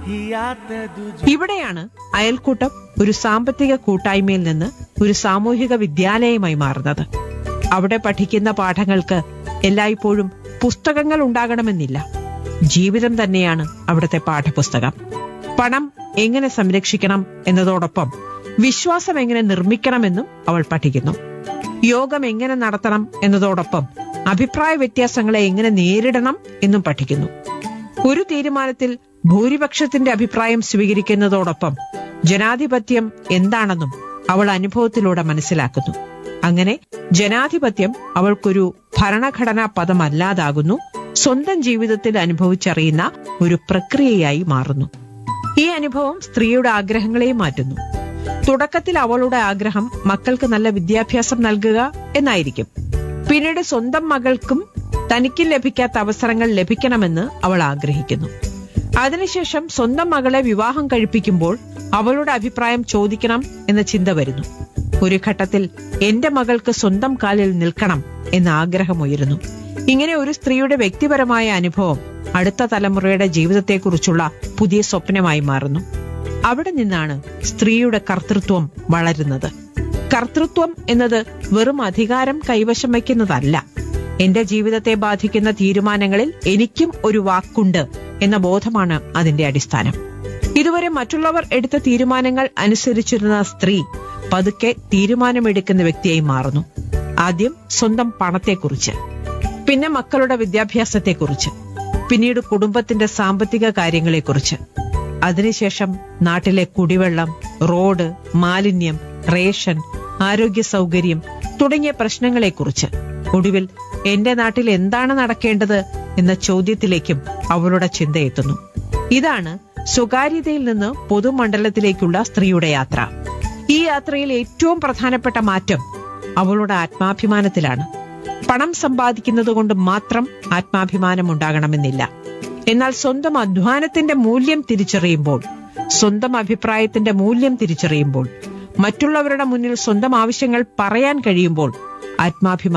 हियात दूज ഇവിടെയാണ് അയൽക്കൂട്ടം ഒരു സാമ്പത്തിക കൂട്ടായ്മയിൽ നിന്ന് ഒരു സാമൂഹിക വിദ്യാലയമായി മാറുന്നത് അവിടെ പഠിക്കുന്ന പാഠങ്ങൾക്ക് എല്ലായ്പ്പോഴും പുസ്തകങ്ങൾ ഉണ്ടാകണമെന്നില്ല ജീവിതം തന്നെയാണ് അവിടുത്തെ പാഠപുസ്തകം പണം എങ്ങനെ സംരക്ഷിക്കണം എന്നതോടൊപ്പം വിശ്വാസം എങ്ങനെ നിർമ്മിക്കണമെന്നും അവൾ പഠിക്കുന്നു യോഗം എങ്ങനെ നടത്തണം എന്നതോടൊപ്പം അഭിപ്രായ വ്യത്യാസങ്ങളെ എങ്ങനെ നേരിടണം എന്നും പഠിക്കുന്നു ഒരു തീരുമാനത്തിൽ ഭൂരിപക്ഷത്തിന്റെ അഭിപ്രായം സ്വീകരിക്കുന്നതോടൊപ്പം ജനാധിപത്യം എന്താണെന്നും അവൾ അനുഭവത്തിലൂടെ മനസ്സിലാക്കുന്നു അങ്ങനെ ജനാധിപത്യം അവൾക്കൊരു ഭരണഘടനാ പദമല്ലാതാകുന്നു സ്വന്തം ജീവിതത്തിൽ അനുഭവിച്ചറിയുന്ന ഒരു പ്രക്രിയയായി മാറുന്നു ഈ അനുഭവം സ്ത്രീയുടെ ആഗ്രഹങ്ങളെയും മാറ്റുന്നു തുടക്കത്തിൽ അവളുടെ ആഗ്രഹം മക്കൾക്ക് നല്ല വിദ്യാഭ്യാസം നൽകുക എന്നായിരിക്കും പിന്നീട് സ്വന്തം മകൾക്കും തനിക്ക് ലഭിക്കാത്ത അവസരങ്ങൾ ലഭിക്കണമെന്ന് അവൾ ആഗ്രഹിക്കുന്നു അതിനുശേഷം സ്വന്തം മകളെ വിവാഹം കഴിപ്പിക്കുമ്പോൾ അവളുടെ അഭിപ്രായം ചോദിക്കണം എന്ന ചിന്ത വരുന്നു ഒരു ഘട്ടത്തിൽ എന്റെ മകൾക്ക് സ്വന്തം കാലിൽ നിൽക്കണം എന്ന ആഗ്രഹമുയരുന്നു ഇങ്ങനെ ഒരു സ്ത്രീയുടെ വ്യക്തിപരമായ അനുഭവം അടുത്ത തലമുറയുടെ ജീവിതത്തെക്കുറിച്ചുള്ള പുതിയ സ്വപ്നമായി മാറുന്നു അവിടെ നിന്നാണ് സ്ത്രീയുടെ കർത്തൃത്വം വളരുന്നത് കർത്തൃത്വം എന്നത് വെറും അധികാരം കൈവശം വയ്ക്കുന്നതല്ല എന്റെ ജീവിതത്തെ ബാധിക്കുന്ന തീരുമാനങ്ങളിൽ എനിക്കും ഒരു വാക്കുണ്ട് എന്ന ബോധമാണ് അതിന്റെ അടിസ്ഥാനം ഇതുവരെ മറ്റുള്ളവർ എടുത്ത തീരുമാനങ്ങൾ അനുസരിച്ചിരുന്ന സ്ത്രീ പതുക്കെ തീരുമാനമെടുക്കുന്ന വ്യക്തിയായി മാറുന്നു ആദ്യം സ്വന്തം പണത്തെക്കുറിച്ച് പിന്നെ മക്കളുടെ വിദ്യാഭ്യാസത്തെക്കുറിച്ച് പിന്നീട് കുടുംബത്തിന്റെ സാമ്പത്തിക കാര്യങ്ങളെക്കുറിച്ച് അതിനുശേഷം നാട്ടിലെ കുടിവെള്ളം റോഡ് മാലിന്യം റേഷൻ ആരോഗ്യ സൗകര്യം തുടങ്ങിയ പ്രശ്നങ്ങളെക്കുറിച്ച് ഒടുവിൽ എന്റെ നാട്ടിൽ എന്താണ് നടക്കേണ്ടത് എന്ന ചോദ്യത്തിലേക്കും അവളുടെ ചിന്തയെത്തുന്നു ഇതാണ് സ്വകാര്യതയിൽ നിന്ന് പൊതുമണ്ഡലത്തിലേക്കുള്ള സ്ത്രീയുടെ യാത്ര ഈ യാത്രയിൽ ഏറ്റവും പ്രധാനപ്പെട്ട മാറ്റം അവളുടെ ആത്മാഭിമാനത്തിലാണ് പണം സമ്പാദിക്കുന്നത് കൊണ്ട് മാത്രം ആത്മാഭിമാനം ഉണ്ടാകണമെന്നില്ല എന്നാൽ സ്വന്തം അധ്വാനത്തിന്റെ മൂല്യം തിരിച്ചറിയുമ്പോൾ സ്വന്തം അഭിപ്രായത്തിന്റെ മൂല്യം തിരിച്ചറിയുമ്പോൾ മറ്റുള്ളവരുടെ മുന്നിൽ സ്വന്തം ആവശ്യങ്ങൾ പറയാൻ കഴിയുമ്പോൾ ആത്മാഭിമാനം